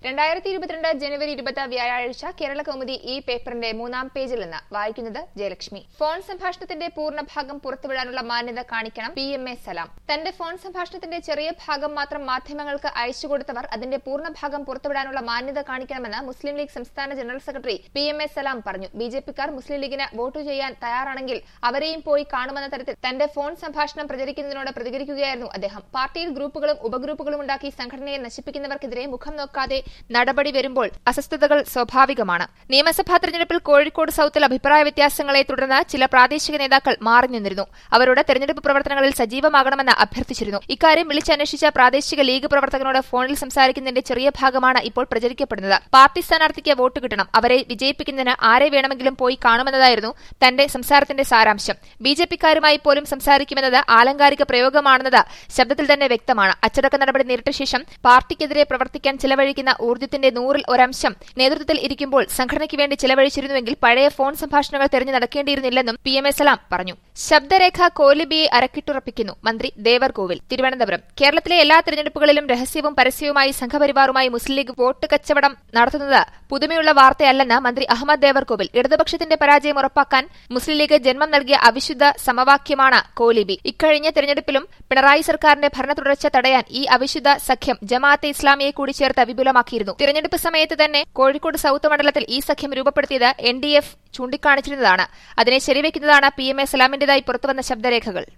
രണ്ടായിരത്തി ഇരുപത്തിരണ്ട് ജനുവരി ഇരുപത്തി വ്യാഴാഴ്ച കേരള കൗമുദി ഈ പേപ്പറിന്റെ മൂന്നാം പേജിൽ നിന്ന് വായിക്കുന്നത് ജയലക്ഷ്മി ഫോൺ സംഭാഷണത്തിന്റെ പൂർണ്ണഭാഗം പുറത്തുവിടാനുള്ള മാന്യത കാണിക്കണം പി എം എ സലാം തന്റെ ഫോൺ സംഭാഷണത്തിന്റെ ചെറിയ ഭാഗം മാത്രം മാധ്യമങ്ങൾക്ക് അയച്ചുകൊടുത്തവർ അതിന്റെ പൂർണ്ണഭാഗം പുറത്തുവിടാനുള്ള മാന്യത കാണിക്കണമെന്ന് മുസ്ലിം ലീഗ് സംസ്ഥാന general secretary P M A Salam പറഞ്ഞു ബി ജെ പിക്കാർ മുസ്ലിം ലീഗിന് വോട്ട് ചെയ്യാൻ തയ്യാറാണെങ്കിൽ അവരെയും പോയി കാണുമെന്ന തരത്തിൽ തന്റെ ഫോൺ സംഭാഷണം പ്രചരിക്കുന്നതിനോട് പ്രതികരിക്കുകയായിരുന്നു അദ്ദേഹം പാർട്ടിയിൽ ഗ്രൂപ്പുകളും ഉപഗ്രൂപ്പുകളും ഉണ്ടാക്കി സംഘടനയെ നശിപ്പിക്കുന്നവർക്കെതിരെ മുഖം നോക്കാതെ നടപടി വരുമ്പോൾ അസ്വസ്ഥതകൾ സ്വാഭാവികമാണ് നിയമസഭാ തെരഞ്ഞെടുപ്പിൽ കോഴിക്കോട് സൌത്തിൽ അഭിപ്രായ വ്യത്യാസങ്ങളെ തുടർന്ന് ചില പ്രാദേശിക നേതാക്കൾ മാറി നിന്നിരുന്നു അവരോട് തെരഞ്ഞെടുപ്പ് പ്രവർത്തനങ്ങളിൽ സജീവമാകണമെന്ന് അഭ്യർത്ഥിച്ചിരുന്നു ഇക്കാര്യം വിളിച്ചന്വേഷിച്ച പ്രാദേശിക ലീഗ് പ്രവർത്തകനോട് ഫോണിൽ സംസാരിക്കുന്നതിന്റെ ചെറിയ ഭാഗമാണ് ഇപ്പോൾ പ്രചരിക്കപ്പെടുന്നത് പാർട്ടി സ്ഥാനാർത്ഥിക്ക് വോട്ട് കിട്ടണം അവരെ വിജയിപ്പിക്കുന്നതിന് ആരെ വേണമെങ്കിലും പോയി കാണുമെന്നതായിരുന്നു തന്റെ സംസാരത്തിന്റെ സാരാംശം ബി ജെ പിക്കാരുമായി പോലും സംസാരിക്കുമെന്നത് ആലങ്കാരിക പ്രയോഗമാണെന്നത് ശബ്ദത്തിൽ തന്നെ വ്യക്തമാണ് അച്ചടക്ക നടപടി നേരിട്ട ശേഷം പാർട്ടിക്കെതിരെ പ്രവർത്തിക്കാൻ ചിലവഴിക്കുന്ന ഊർജ്ജത്തിന്റെ നൂറിൽ ഒരംശം നേതൃത്വത്തിൽ ഇരിക്കുമ്പോൾ സംഘടനയ്ക്ക് വേണ്ടി ചിലവഴിച്ചിരുന്നുവെങ്കിൽ പഴയ ഫോൺ സംഭാഷണങ്ങൾ തെരഞ്ഞു നടക്കേണ്ടിയിരുന്നില്ലെന്നും പി എം എ സലാം പറഞ്ഞു ശബ്ദരേഖ കോലിബിയെ അരക്കിട്ടുറപ്പിക്കുന്നു മന്ത്രി ദേവർകോവിൽ തിരുവനന്തപുരം കേരളത്തിലെ എല്ലാ തെരഞ്ഞെടുപ്പുകളിലും രഹസ്യവും പരസ്യവുമായി സംഘപരിവാറുമായി മുസ്ലിം ലീഗ് വോട്ട് കച്ചവടം നടത്തുന്നത് പുതുമയുള്ള വാർത്തയല്ലെന്ന് മന്ത്രി അഹമ്മദ് ദേവർകോവിൽ ഇടതുപക്ഷത്തിന്റെ പരാജയം ഉറപ്പാക്കാൻ മുസ്ലിം ലീഗ് ജന്മം നൽകിയ അവിശുദ്ധ സമവാക്യമാണ് കോലിബി ഇക്കഴിഞ്ഞ തെരഞ്ഞെടുപ്പിലും പിണറായി സർക്കാരിന്റെ ഭരണ തുടർച്ച തടയാൻ ഈ അവിശുദ്ധ സഖ്യം ജമാഅത്തെ ഇസ്ലാമിയെ കൂടി ചേർത്ത് വിപുലമാക്കിയിരുന്നു തിരഞ്ഞെടുപ്പ് സമയത്ത് തന്നെ കോഴിക്കോട് സൌത്ത് മണ്ഡലത്തിൽ ഈ സഖ്യം രൂപപ്പെടുത്തിയത് എൻ ഡി എഫ് ചൂണ്ടിക്കാണിച്ചിരുന്നതാണ് അതിനെ ശരിവെക്കുന്നതാണ് പി എം എ സലാമിന്റേതായി പുറത്തുവന്ന ശബ്ദരേഖകൾ